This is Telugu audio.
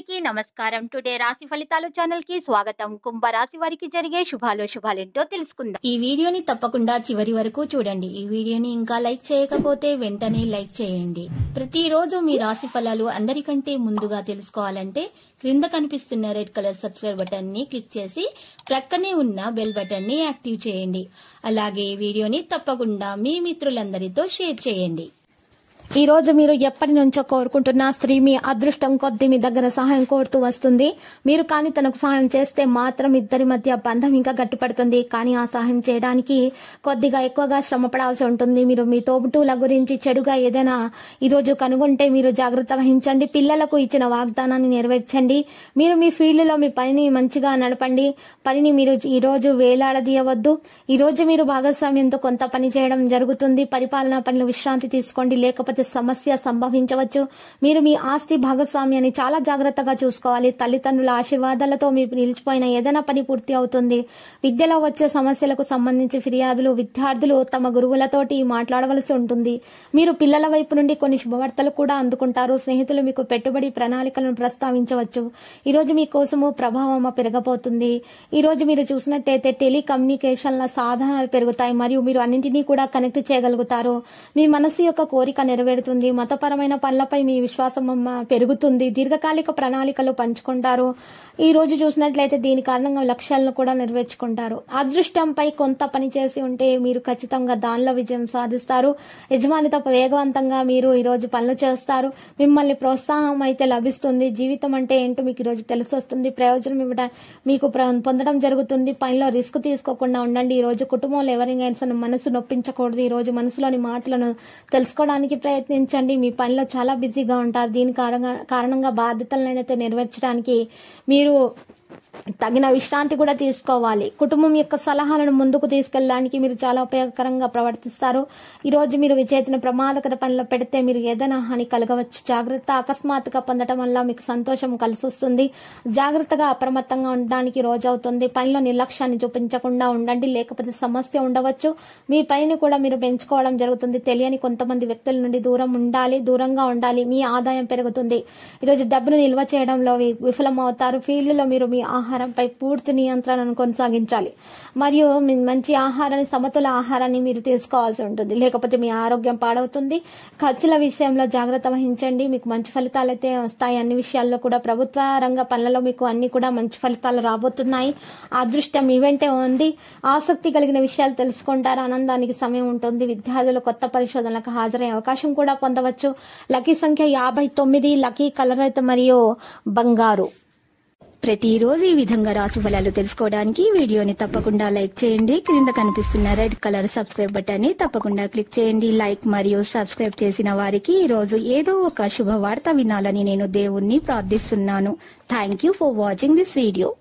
అందరికీ నమస్కారం టుడే రాశి ఫలితాలు ఛానల్ కి స్వాగతం కుంభ రాశి వారికి జరిగే శుభాలు శుభాలేంటో తెలుసుకుందాం ఈ వీడియోని తప్పకుండా చివరి వరకు చూడండి ఈ వీడియోని ఇంకా లైక్ చేయకపోతే వెంటనే లైక్ చేయండి ప్రతిరోజు మీ రాశి ఫలాలు అందరికంటే ముందుగా తెలుసుకోవాలంటే క్రింద కనిపిస్తున్న రెడ్ కలర్ సబ్స్క్రైబ్ బటన్ ని క్లిక్ చేసి ప్రక్కనే ఉన్న బెల్ బటన్ ని యాక్టివ్ చేయండి అలాగే ఈ వీడియోని తప్పకుండా మీ మిత్రులందరితో షేర్ చేయండి ఈ రోజు మీరు ఎప్పటి నుంచో కోరుకుంటున్న స్త్రీ మీ అదృష్టం కొద్ది మీ దగ్గర సహాయం కోరుతూ వస్తుంది మీరు కానీ తనకు సహాయం చేస్తే మాత్రం ఇద్దరి మధ్య బంధం ఇంకా గట్టిపడుతుంది కానీ ఆ సహాయం చేయడానికి కొద్దిగా ఎక్కువగా శ్రమ పడాల్సి ఉంటుంది మీరు మీ తోబుటూల గురించి చెడుగా ఏదైనా ఈ రోజు కనుగొంటే మీరు జాగ్రత్త వహించండి పిల్లలకు ఇచ్చిన వాగ్దానాన్ని నెరవేర్చండి మీరు మీ ఫీల్డ్లో మీ పనిని మంచిగా నడపండి పనిని మీరు ఈ రోజు వేలాడదీయవద్దు ఈ రోజు మీరు భాగస్వామ్యంతో కొంత పని చేయడం జరుగుతుంది పరిపాలనా పనులు విశ్రాంతి తీసుకోండి లేకపోతే సమస్య సంభవించవచ్చు మీరు మీ ఆస్తి భాగస్వామ్యాన్ని చాలా జాగ్రత్తగా చూసుకోవాలి తల్లిదండ్రుల ఆశీర్వాదాలతో మీరు నిలిచిపోయిన ఏదైనా పని పూర్తి అవుతుంది విద్యలో వచ్చే సమస్యలకు సంబంధించి ఫిర్యాదులు విద్యార్థులు తమ గురువులతోటి మాట్లాడవలసి ఉంటుంది మీరు పిల్లల వైపు నుండి కొన్ని శుభవార్తలు కూడా అందుకుంటారు స్నేహితులు మీకు పెట్టుబడి ప్రణాళికలను ప్రస్తావించవచ్చు ఈ రోజు మీ కోసము ప్రభావం పెరగబోతుంది ఈ రోజు మీరు చూసినట్టయితే టెలికమ్యూనికేషన్ల సాధనాలు పెరుగుతాయి మరియు మీరు అన్నింటినీ కూడా కనెక్ట్ చేయగలుగుతారు మీ మనసు యొక్క కోరిక నెరవేరుతుంది మతపరమైన పనులపై మీ విశ్వాసం మ- పెరుగుతుంది దీర్ఘకాలిక ప్రణాళికలు పంచుకుంటారు ఈ రోజు చూసినట్లయితే దీని కారణంగా లక్ష్యాలను కూడా నెరవేర్చుకుంటారు అదృష్టంపై కొంత పని చేసి ఉంటే మీరు ఖచ్చితంగా దానిలో విజయం సాధిస్తారు యజమానితో వేగవంతంగా మీరు ఈ రోజు పనులు చేస్తారు మిమ్మల్ని ప్రోత్సాహం అయితే లభిస్తుంది జీవితం అంటే ఏంటో మీకు ఈ రోజు తెలిసి వస్తుంది ప్రయోజనం ఇవ్వడం మీకు ప్ర- పొందడం జరుగుతుంది పనిలో రిస్క్ తీసుకోకుండా ఉండండి ఈ రోజు కుటుంబంలో ఎవరికైనా సరే మనసు నొప్పించకూడదు ఈ రోజు మనసులోని మాటలను తెలుసుకోవడానికి ప్రయత్నించండి మీ పనిలో చాలా బిజీగా ఉంటారు దీని కారణంగా కారణంగా బాధ్యతలను అయితే నెరవేర్చడానికి మీరు తగిన విశ్రాంతి కూడా తీసుకోవాలి కుటుంబం యొక్క సలహాలను ముందుకు తీసుకెళ్ళడానికి మీరు చాలా ఉపయోగకరంగా ప్రవర్తిస్తారు ఈ రోజు మీరు విజేతను ప్రమాదకర పనిలో పెడితే మీరు ఏదైనా హాని కలగవచ్చు జాగ్రత్త అకస్మాత్తుగా పొందడం వల్ల మీకు సంతోషం కలిసి వస్తుంది జాగ్రత్తగా అప్రమత్తంగా ఉండడానికి రోజు అవుతుంది పనిలో నిర్లక్ష్యాన్ని చూపించకుండా ఉండండి లేకపోతే సమస్య ఉండవచ్చు మీ పనిని కూడా మీరు పెంచుకోవడం జరుగుతుంది తెలియని కొంతమంది వ్యక్తుల నుండి దూరం ఉండాలి దూరంగా ఉండాలి మీ ఆదాయం పెరుగుతుంది ఈరోజు డబ్బును నిల్వ చేయడంలో వి- విఫలమవుతారు ఫీల్డ్లో మీరు మీ ఆహారంపై పూర్తి నియంత్రణను కొనసాగించాలి మరియు మీ మంచి ఆహారాన్ని సమతుల ఆహారాన్ని మీరు తీసుకోవాల్సి ఉంటుంది లేకపోతే మీ ఆరోగ్యం పాడవుతుంది ఖర్చుల విషయంలో జాగ్రత్త వహించండి మీకు మంచి ఫలితాలు అయితే వస్తాయి అన్ని విషయాల్లో కూడా ప్రభుత్వ రంగ పనులలో మీకు అన్ని కూడా మంచి ఫలితాలు రాబోతున్నాయి అదృష్టం మీ వెంటే ఉంది ఆసక్తి కలిగిన విషయాలు తెలుసుకుంటారు ఆనందానికి సమయం ఉంటుంది విద్యార్థులు కొత్త పరిశోధనలకు హాజరయ్యే అవకాశం కూడా పొందవచ్చు లక్కీ సంఖ్య యాభై తొమ్మిది లక్కీ కలర్ అయితే మరియు బంగారు ప్రతిరోజు ఈ విధంగా రాశి ఫలాలు తెలుసుకోవడానికి ఈ వీడియోని తప్పకుండా లైక్ చేయండి క్రింద కనిపిస్తున్న రెడ్ కలర్ సబ్స్క్రైబ్ బటన్ ని తప్పకుండా క్లిక్ చేయండి లైక్ మరియు సబ్స్క్రైబ్ చేసిన వారికి ఈ రోజు ఏదో ఒక శుభవార్త వినాలని నేను దేవుణ్ణి ప్రార్థిస్తున్నాను thank you for watching this video